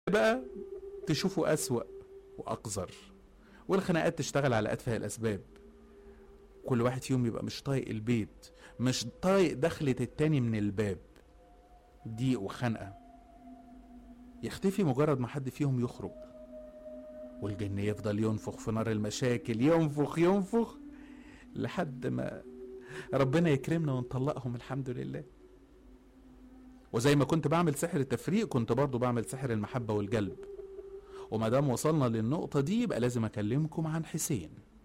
بقى تشوفه أسوأ وأقذر والخناقات تشتغل على أتفه الأسباب كل واحد فيهم يبقى مش طايق البيت مش طايق دخلة التاني من الباب ضيق وخنقة يختفي مجرد ما حد فيهم يخرج والجن يفضل ينفخ في نار المشاكل ينفخ ينفخ لحد ما ربنا يكرمنا ونطلقهم الحمد لله وزي ما كنت بعمل سحر التفريق كنت برضو بعمل سحر المحبة والجلب وما دام وصلنا للنقطة دي يبقى لازم أكلمكم عن حسين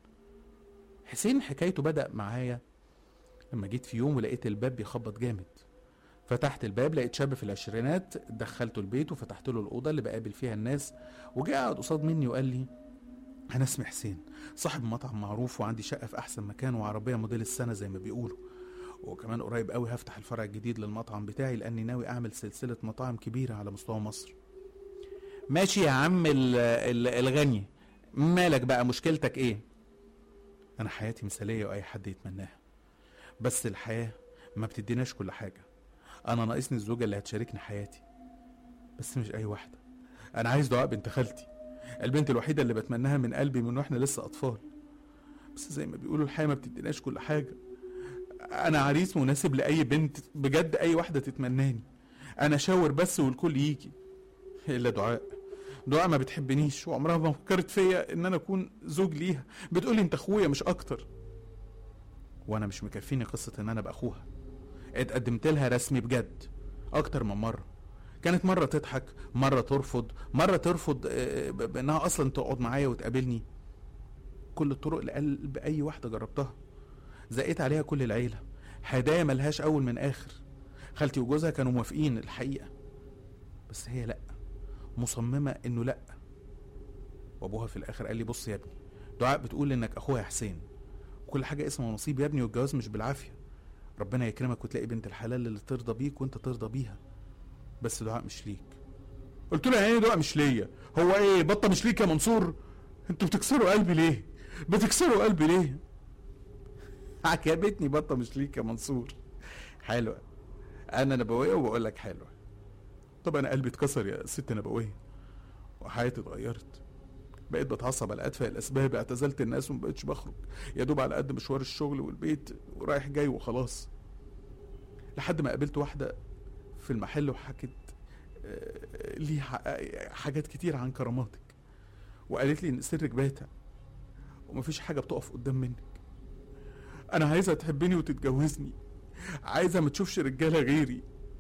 حسين حكايته بدأ معايا لما جيت في يوم ولقيت الباب بيخبط جامد فتحت الباب لقيت شاب في العشرينات دخلته البيت وفتحت له الأوضة اللي بقابل فيها الناس وجاء قعد قصاد مني وقال لي أنا اسمي حسين صاحب مطعم معروف وعندي شقة في أحسن مكان وعربية موديل السنة زي ما بيقولوا وكمان قريب قوي هفتح الفرع الجديد للمطعم بتاعي لاني ناوي اعمل سلسله مطاعم كبيره على مستوى مصر ماشي يا عم ال- ال- الغني مالك بقى مشكلتك ايه انا حياتي مثاليه واي حد يتمناها بس الحياه ما بتديناش كل حاجه انا ناقصني الزوجه اللي هتشاركني حياتي بس مش اي واحده انا عايز دعاء بنت خالتي البنت الوحيده اللي بتمناها من قلبي من واحنا لسه اطفال بس زي ما بيقولوا الحياه ما بتديناش كل حاجه انا عريس مناسب لاي بنت بجد اي واحده تتمناني انا شاور بس والكل يجي الا دعاء دعاء ما بتحبنيش وعمرها ما فكرت فيا ان انا اكون زوج ليها بتقولي انت اخويا مش اكتر وانا مش مكفيني قصه ان انا ابقى اخوها اتقدمت لها رسمي بجد اكتر من مره كانت مرة تضحك مرة ترفض مرة ترفض آه، ب- بانها اصلا تقعد معايا وتقابلني كل الطرق لقلب اي واحدة جربتها زقيت عليها كل العيلة هدايا ملهاش أول من آخر خالتي وجوزها كانوا موافقين الحقيقة بس هي لأ مصممة إنه لأ وأبوها في الآخر قال لي بص يا ابني دعاء بتقول إنك أخويا حسين وكل حاجة اسمه ونصيب يا ابني والجواز مش بالعافية ربنا يكرمك وتلاقي بنت الحلال اللي ترضى بيك وانت ترضى بيها بس دعاء مش ليك قلت له يعني ايه دعاء مش ليا هو ايه بطه مش ليك يا منصور انتوا بتكسروا قلبي ليه بتكسروا قلبي ليه عجبتني بطه مش ليك يا منصور حلوه انا نبويه وبقول لك حلوه طب انا قلبي اتكسر يا ست نبويه وحياتي اتغيرت بقيت بتعصب على اتفه الاسباب اعتزلت الناس وما بقتش بخرج يا دوب على قد مشوار الشغل والبيت ورايح جاي وخلاص لحد ما قابلت واحده في المحل وحكت آه، لي ح- حاجات كتير عن كراماتك وقالت لي ان سرك باتع ومفيش حاجه بتقف قدام منك انا عايزه تحبني وتتجوزني عايزه ما تشوفش رجاله غيري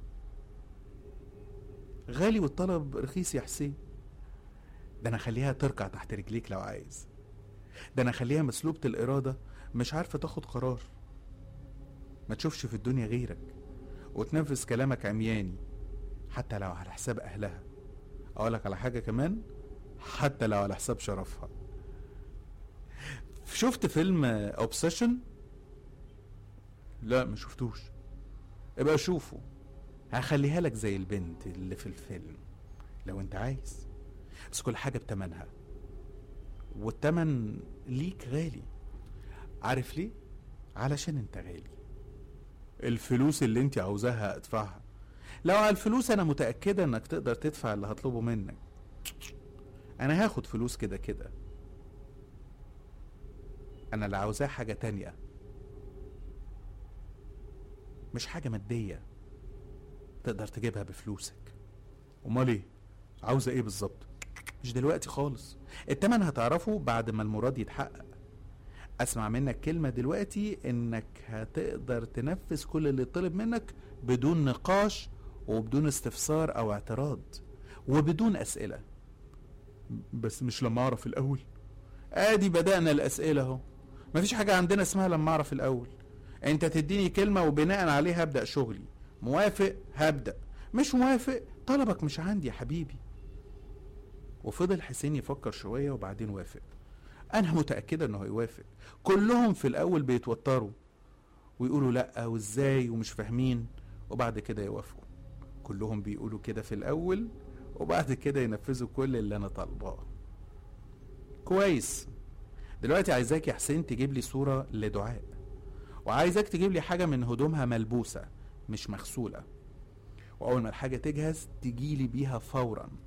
غالي والطلب رخيص يا حسين ده انا اخليها تركع تحت رجليك لو عايز ده انا اخليها مسلوبة الارادة مش عارفة تاخد قرار ما تشوفش في الدنيا غيرك وتنفذ كلامك عمياني حتى لو على حساب اهلها اقولك على حاجة كمان حتى لو على حساب شرفها شفت فيلم اوبسيشن لا ما شفتوش ابقى شوفه هخليها لك زي البنت اللي في الفيلم لو انت عايز بس كل حاجة بتمنها والتمن ليك غالي عارف ليه؟ علشان انت غالي الفلوس اللي انت عاوزاها ادفعها لو على الفلوس انا متأكدة انك تقدر تدفع اللي هطلبه منك انا هاخد فلوس كده كده انا اللي عاوزاه حاجة تانية مش حاجة مادية تقدر تجيبها بفلوسك امال ايه عاوزة ايه بالظبط مش دلوقتي خالص التمن هتعرفه بعد ما المراد يتحقق اسمع منك كلمة دلوقتي انك هتقدر تنفذ كل اللي طلب منك بدون نقاش وبدون استفسار او اعتراض وبدون اسئلة بس مش لما اعرف الاول ادي بدأنا الاسئلة اهو مفيش حاجة عندنا اسمها لما اعرف الاول انت تديني كلمة وبناء عليها ابدأ شغلي موافق هبدأ مش موافق طلبك مش عندي يا حبيبي وفضل حسين يفكر شوية وبعدين وافق أنا متأكدة إنه هيوافق كلهم في الأول بيتوتروا ويقولوا لأ وإزاي ومش فاهمين وبعد كده يوافقوا كلهم بيقولوا كده في الأول وبعد كده ينفذوا كل اللي أنا طالباه كويس دلوقتي عايزاك يا حسين تجيب لي صورة لدعاء وعايزك تجيب لي حاجة من هدومها ملبوسة مش مغسولة وأول ما الحاجة تجهز تجيلي بيها فورا